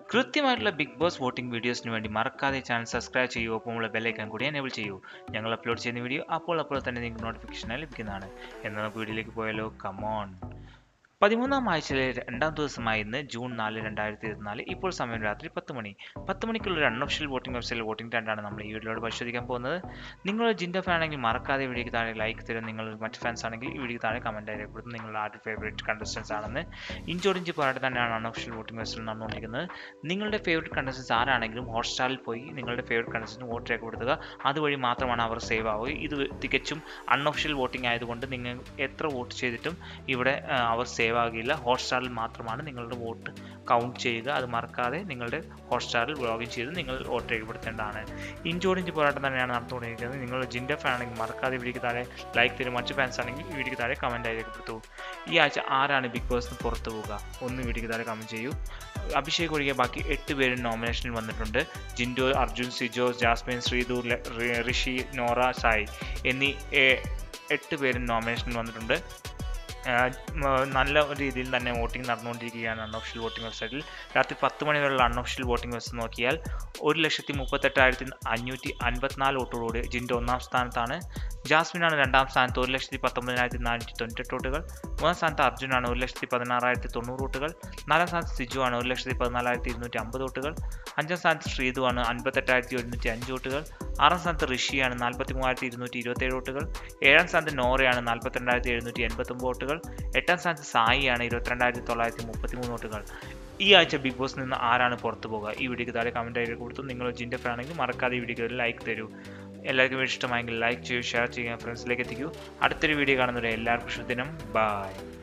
കൃത്യമായിട്ടുള്ള big boss voting വീഡിയോസിന് വേണ്ടി മറക്കാതെ ചാനൽ സബ്സ്ക്രൈബ് ചെയ്യൂ ഒപ്പമുള്ള ബെല്ലൈക്കൺ കൂടി എനേബിൾ ചെയ്യൂ ഞങ്ങൾ അപ്ലോഡ് ചെയ്യുന്ന വീഡിയോ അപ്പോൾ അപ്പോൾ തന്നെ നിങ്ങൾക്ക് നോട്ടിഫിക്കേഷനായി ലഭിക്കുന്നതാണ് എന്നാൽ നമുക്ക് വീഡിയോയിലേക്ക് പോയാലോ കമോൺ പതിമൂന്നാം ആഴ്ചയിലെ രണ്ടാം ദിവസമായ ഇന്ന് ജൂൺ നാല് രണ്ടായിരത്തി ഇരുപത്തിനാല് ഇപ്പോൾ സമയം രാത്രി പത്ത് മണി പത്ത് മണിക്കുള്ള ഒരു അൺഒഫീഷ്യൽ വോട്ടിംഗ് വെബ്സൈറ്റിൽ വോട്ടിംഗ് രണ്ടാണ് നമ്മൾ ഈ വീഡിയോയിൽ പരിശോധിക്കാൻ പോകുന്നത് നിങ്ങൾ ജിൻഡോ ഫാൻ ആണെങ്കിൽ മറക്കാതെ വീഡിയോക്ക് താഴെ ലൈക്ക് തരും നിങ്ങൾ മറ്റ് ഫാൻസ് ആണെങ്കിൽ ഈ വീഡിയോക്ക് താഴെ കമൻറ്റ് രേഖപ്പെടുത്തും നിങ്ങളുടെ ആദ്യ ഫേവറേറ്റ് കണ്ടസ്റ്റൻസ് ആണെന്ന് ഇഞ്ചോടിഞ്ച് പോരാട്ടം തന്നെയാണ് അൺഒഫീഷ്യൽ വോട്ടിംഗ് വെബ്സൈറ്റിൽ നടന്നുകൊണ്ടിരിക്കുന്നത് നിങ്ങളുടെ ഫേവറേറ്റ് കണ്ടസ്റ്റൻസ് ആരാണെങ്കിലും ഹോട്ട്സ്റ്റാറിൽ പോയി നിങ്ങളുടെ ഫേവറേറ്റ് കണ്ടസ്റ്റൻറ്റ് വോട്ട് രേഖപ്പെടുത്തുക അതുവഴി മാത്രമാണ് അവർ സേവ് ആവുക ഇത് തികച്ചും അൺഒഫീഷ്യൽ വോട്ടിംഗ് ആയതുകൊണ്ട് നിങ്ങൾ എത്ര വോട്ട് ചെയ്തിട്ടും ഇവിടെ ആ, അവർ സേവ് ആകില്ല ഹോട്ട്സ്റ്റാറിൽ മാത്രമാണ് നിങ്ങളുടെ വോട്ട് കൗണ്ട് ചെയ്യുക അത് മറക്കാതെ നിങ്ങളുടെ ഹോട്ട്സ്റ്റാറിൽ ലോഗിൻ ചെയ്ത് നിങ്ങൾ വോട്ട് രേഖപ്പെടുത്തേണ്ടതാണ് ഇഞ്ചോടിഞ്ച് പോരാട്ടം തന്നെയാണ് നടന്നുകൊണ്ടിരിക്കുന്നത് നിങ്ങൾ ജിൻ്റെ ഫാൻ ആണെങ്കിൽ മറക്കാതെ വീഡിയോക്ക് താഴെ ലൈക്ക് തരും മറ്റു ഫാൻസ് ആണെങ്കിൽ ഈ വീഡിയോക്ക് താഴെ കമൻറ്റ് രേഖപ്പെടുത്തൂ ഈ ആഴ്ച ആരാണ് ബിഗ് ബോസിന് പുറത്തു പോവുക ഒന്ന് വീഡിയോക്ക് താഴെ കമൻറ്റ് ചെയ്യൂ അഭിഷേക് ഒഴികെ ബാക്കി എട്ട് പേരും നോമിനേഷനിൽ വന്നിട്ടുണ്ട് ജിൻഡോ അർജുൻ സിജോ ജാസ്മിൻ ശ്രീധു ല- റി- ഋഷി നോറ സായി എന്നീ ഏ- എട്ട് പേരും നോമിനേഷനിൽ വന്നിട്ടുണ്ട് ആഹ് മ- നല്ല രീതിയിൽ തന്നെ വോട്ടിംഗ് നടന്നുകൊണ്ടിരിക്കുകയാണ് അൺഒഫീഷ്യൽ വോട്ടിംഗ് വെബ്സൈറ്റിൽ രാത്രി പത്ത് മണി വരെയുള്ള അൺഒഫീഷ്യൽ വോട്ടിംഗ് വെബ്സൈറ്റ് നോക്കിയാൽ ഒരു ലക്ഷത്തി മുപ്പത്തെട്ടായിരത്തി അഞ്ഞൂറ്റി അൻപത്തിനാല് വോട്ടോടുകൂടി ജിൻഡോ ഒന്നാം സ്ഥാനത്താണ് ജാസ്മിനാണ് രണ്ടാം സ്ഥാനത്ത് ഒരു ലക്ഷത്തി പത്തൊമ്പതിനായിരത്തി നാനൂറ്റി തൊണ്ണൂറ്റെട്ട് വോട്ടുകൾ മൂന്നാം സ്ഥാനത്ത് അർജുനാണ് ഒരു ലക്ഷത്തി പതിനാറായിരത്തി തൊണ്ണൂറ് വോട്ടുകൾ നാലാം സ്ഥാനത്ത് സിജു ആണ് ഒരു ലക്ഷത്തി പതിനാലായിരത്തി ഇരുന്നൂറ്റി അമ്പത് വോട്ടുകൾ അഞ്ചാം സ്ഥാനത്ത് ശ്രീതു ആണ് അൻപത്തെട്ടായിരത്തി ഒരുന്നൂറ്റി അഞ്ച് വോട്ടുകൾ ആറാം സ്ഥാനത്ത് ഋഷിയാണ് നാൽപ്പത്തി മൂവായിരത്തി ഇരുന്നൂറ്റി ഇരുപത്തേഴ് വോട്ടുകൾ ഏഴാം സ്ഥാനത്ത് നോറയാണ് നാൽപ്പത്തിരണ്ടായിരത്തി എഴുന്നൂറ്റി എൺപത്തൊമ്പത് വോട്ടുകൾ എട്ടാം സ്ഥാനത്ത് സായിയാണ് ഇരുപത്തിരണ്ടായിരത്തി തൊള്ളായിരത്തി മുപ്പത്തി മൂന്ന് വോട്ടുകൾ ഈ ആഴ്ച ബിഗ് ബോസിൽ നിന്ന് ആരാണ് പുറത്തു പോകുക ഈ വീഡിയോക്ക് താഴെ കമൻറ്റ് ആയിട്ട് കൊടുത്തു നിങ്ങൾ ജിൻ്റെ ഫാൻ ആണെങ്കിൽ മറക്കാതെ ഈ വീഡിയോക്ക് ഒരു ലൈക്ക് തരൂ എല്ലാവർക്കും വീഡിയോ ഇഷ്ടമായെങ്കിൽ ലൈക്ക് ചെയ്യൂ ഷെയർ ചെയ്യുക ഫ്രണ്ട്സിലേക്ക് എത്തിക്കൂ അടുത്തൊരു വീഡിയോ കാണുന്നവരെ എല്ലാവർക്കും ശുദ്ധനം ബൈ